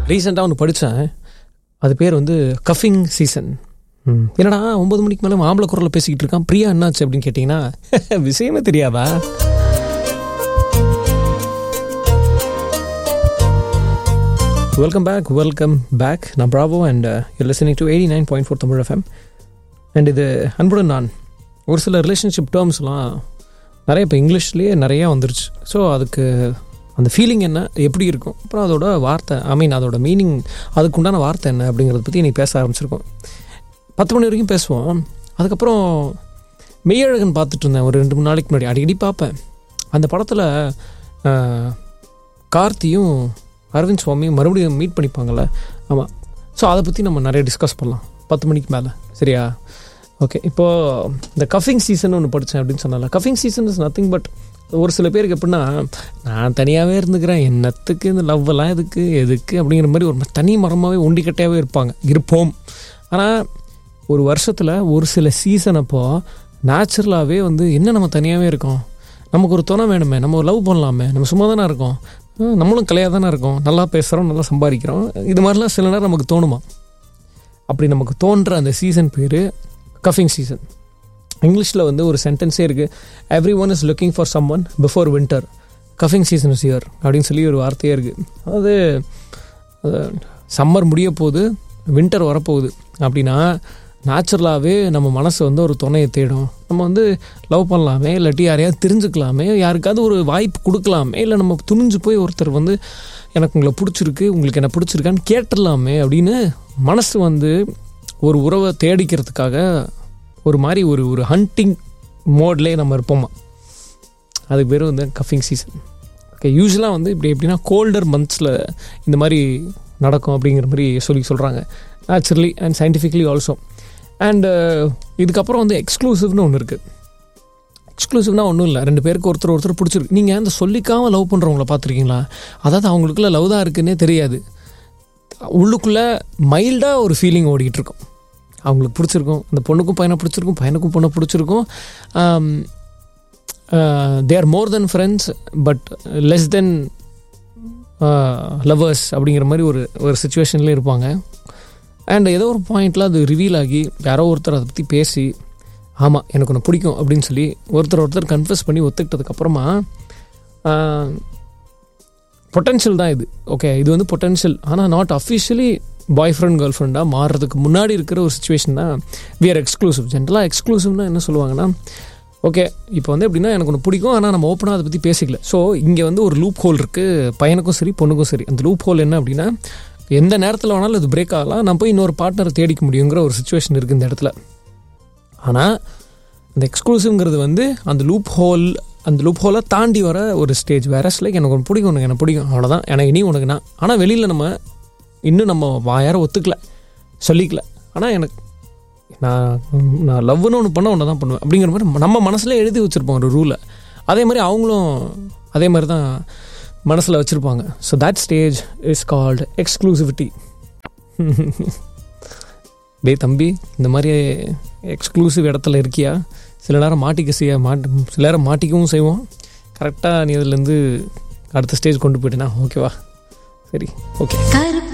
ரீசெண்டாக ஒன்று படித்தேன் அது பேர் வந்து கஃபிங் சீசன் என்னடா ஒன்பது மணிக்கு மேலே மாம்பழ குரலில் பேசிக்கிட்டு இருக்கான் பிரியா என்னாச்சு அப்படின்னு கேட்டிங்கன்னா விஷயமே தெரியாதா வெல்கம் பேக் வெல்கம் பேக் நான் Bravo and you listening to eighty nine point four Tamil FM and இது அன்புடன் நான் ஒரு சில ரிலேஷன்ஷிப் டேர்ம்ஸ்லாம் நிறைய இப்போ இங்கிலீஷ்லேயே நிறையா வந்துருச்சு ஸோ அதுக்கு அந்த ஃபீலிங் என்ன எப்படி இருக்கும் அப்புறம் அதோட வார்த்தை ஐ மீன் அதோட மீனிங் அதுக்கு உண்டான வார்த்தை என்ன அப்படிங்கிறத பற்றி நீ பேச ஆரம்பிச்சிருக்கோம் பத்து மணி வரைக்கும் பேசுவோம் அதுக்கப்புறம் மெய்யழகன் பார்த்துட்டு இருந்தேன் ஒரு ரெண்டு மூணு நாளைக்கு முன்னாடி அடிக்கடி பார்ப்பேன் அந்த படத்தில் கார்த்தியும் அரவிந்த் சுவாமியும் மறுபடியும் மீட் பண்ணிப்பாங்கள்ல ஆமாம் ஸோ அதை பற்றி நம்ம நிறைய டிஸ்கஸ் பண்ணலாம் பத்து மணிக்கு மேலே சரியா ஓகே இப்போது இந்த கஃபிங் சீசன் ஒன்று படித்தேன் அப்படின்னு சொன்னால cuffing season is nothing but ஒரு சில பேருக்கு எப்படின்னா நான் தனியாகவே இருந்துக்கிறேன் என்னத்துக்கு இந்த லவ் எல்லாம் எதுக்கு எதுக்கு அப்படிங்கிற மாதிரி ஒரு தனி மரமாகவே ஒண்டிக்கட்டையாகவே இருப்பாங்க இருப்போம் ஆனால் ஒரு வருஷத்தில் ஒரு சில சீசன் அப்போ நேச்சுரலாகவே வந்து என்ன நம்ம தனியாகவே இருக்கோம் நமக்கு ஒரு துணை வேணுமே நம்ம ஒரு லவ் பண்ணலாமே நம்ம சும்மா தானே இருக்கோம் ஹம், நம்மளும் கலையாக தானே இருக்கோம் நல்லா பேசுகிறோம் நல்லா சம்பாதிக்கிறோம் இது மாதிரிலாம் சில நேரம் நமக்கு தோணுமா அப்படி நமக்கு தோன்ற அந்த சீசன் பேர் கஃபிங் சீசன் இங்கிலீஷில் வந்து ஒரு சென்டென்ஸே இருக்குது everyone is looking for someone before winter cuffing season is here அப்படின்னு சொல்லி ஒரு வார்த்தையே இருக்குது அதாவது சம்மர் முடிய போகுது வின்டர் வரப்போகுது அப்படின்னா நேச்சுரலாகவே நம்ம மனசு வந்து ஒரு துணையை தேடும் நம்ம வந்து லவ் பண்ணலாமே இல்லாட்டி யாரையாவது தெரிஞ்சுக்கலாமே யாருக்காவது ஒரு வாய்ப்பு கொடுக்கலாமே இல்லை நம்ம துணிஞ்சு போய் ஒருத்தர் வந்து எனக்கு உங்களை பிடிச்சிருக்கு உங்களுக்கு என்ன பிடிச்சிருக்கான்னு கேட்டுடலாமே அப்படின்னு மனசு வந்து ஒரு உறவை தேடிக்கிறதுக்காக ஒரு மாதிரி ஒரு ஒரு ஹண்டிங் மோட்லேயே நம்ம இருப்போமா அதுக்கு பேர் வந்து கஃபிங் சீசன் ஓகே யூஸ்வலாக வந்து இப்படி எப்படின்னா கோல்டர் மந்த்ஸில் இந்த மாதிரி நடக்கும் அப்படிங்கிற மாதிரி சொல்லி சொல்கிறாங்க naturally and scientifically also and இதுக்கப்புறம் வந்து எக்ஸ்க்ளூசிவ்னு ஒன்று இருக்குது எக்ஸ்க்ளூசிவ்னா ஒன்றும் இல்லை ரெண்டு பேருக்கு ஒருத்தர் ஒருத்தர் பிடிச்சிருக்கு நீங்கள் அந்த சொல்லிக்காமல் லவ் பண்ணுறவங்கள பார்த்துருக்கீங்களா அதாவது அவங்களுக்குள்ள லவ் தான் இருக்குன்னே தெரியாது உள்ளுக்குள்ளே மைல்டாக ஒரு ஃபீலிங் ஓடிக்கிட்டு இருக்கும் அவங்களுக்கு பிடிச்சிருக்கும் அந்த பொண்ணுக்கும் பையனை பிடிச்சிருக்கும் பையனுக்கும் பொண்ணை பிடிச்சிருக்கும் they are more than friends but less than lovers அப்படிங்கிற மாதிரி ஒரு ஒரு சுச்சுவேஷனில் இருப்பாங்க அண்ட் ஏதோ ஒரு பாயிண்டில் அது ரிவீல் ஆகி யாரோ ஒருத்தர் அதை பற்றி பேசி ஆமாம் எனக்கு ஒன்று பிடிக்கும் அப்படின்னு சொல்லி ஒருத்தர் ஒருத்தர் கன்ஃபஸ் பண்ணி ஒத்துக்கிட்டதுக்கப்புறமா பொட்டென்ஷியல் தான் இது ஓகே இது வந்து பொட்டென்ஷியல் ஆனால் நாட் அஃபிஷியலி பாய் ஃப்ரெண்ட் கேர்ள் ஃப்ரெண்டாக மாறுறதுக்கு முன்னாடி இருக்கிற ஒரு சுச்சுவேஷன் தான் வி ஆர் எக்ஸ்க்ளூசிவ் ஜென்ரலாக எக்ஸ்க்ளூசிவ்னா என்ன சொல்லுவாங்கன்னா ஓகே இப்போ வந்து எப்படின்னா எனக்கு ஒன்று பிடிக்கும் ஆனால் நம்ம ஓப்பனாக அதை பற்றி பேசிக்கல ஸோ இங்கே வந்து ஒரு லூப் ஹோல் இருக்குது பையனுக்கும் சரி பொண்ணுக்கும் சரி அந்த லூப் ஹோல் என்ன அப்படின்னா எந்த நேரத்தில் வேணாலும் அது பிரேக் ஆகலாம் நான் போய் இன்னொரு பார்ட்னரை தேடிக்க முடியுங்கிற ஒரு சுச்சுவேஷன் இருக்குது இந்த இடத்துல ஆனால் அந்த எக்ஸ்க்ளூசிவ்ங்கிறது வந்து அந்த லூப் ஹோல் அந்த லூப் ஹோலை தாண்டி வர ஒரு ஸ்டேஜ் வேற லைக் எனக்கு ஒன்று பிடிக்கும் உனக்கு எனக்கு பிடிக்கும் அவ்வளோதான் எனக்கு இனி உனக்கு நான் ஆனால் வெளியில் நம்ம இன்னும் நம்ம வாயார ஒத்துக்கல சொல்லிக்கல ஆனால் எனக்கு நான் நான் லவ்னு ஒன்று பண்ண ஒன்று தான் பண்ணுவேன் அப்படிங்கிற மாதிரி நம்ம மனசில் எழுதி வச்சுருப்போம் ஒரு ரூலை அதே மாதிரி அவங்களும் அதே மாதிரி தான் மனசில் வச்சுருப்பாங்க so that stage is called exclusivity டே தம்பி இந்த மாதிரி எக்ஸ்க்ளூசிவ் இடத்துல இருக்கியா சில நேரம் மாட்டிக்க செய்ய மாட்டு சில நேரம் மாட்டிக்கவும் செய்வோம் கரெக்டாக நீ அதுலேருந்து அடுத்த ஸ்டேஜ் கொண்டு போயிட்டேனா ஓகேவா சரி ஓகே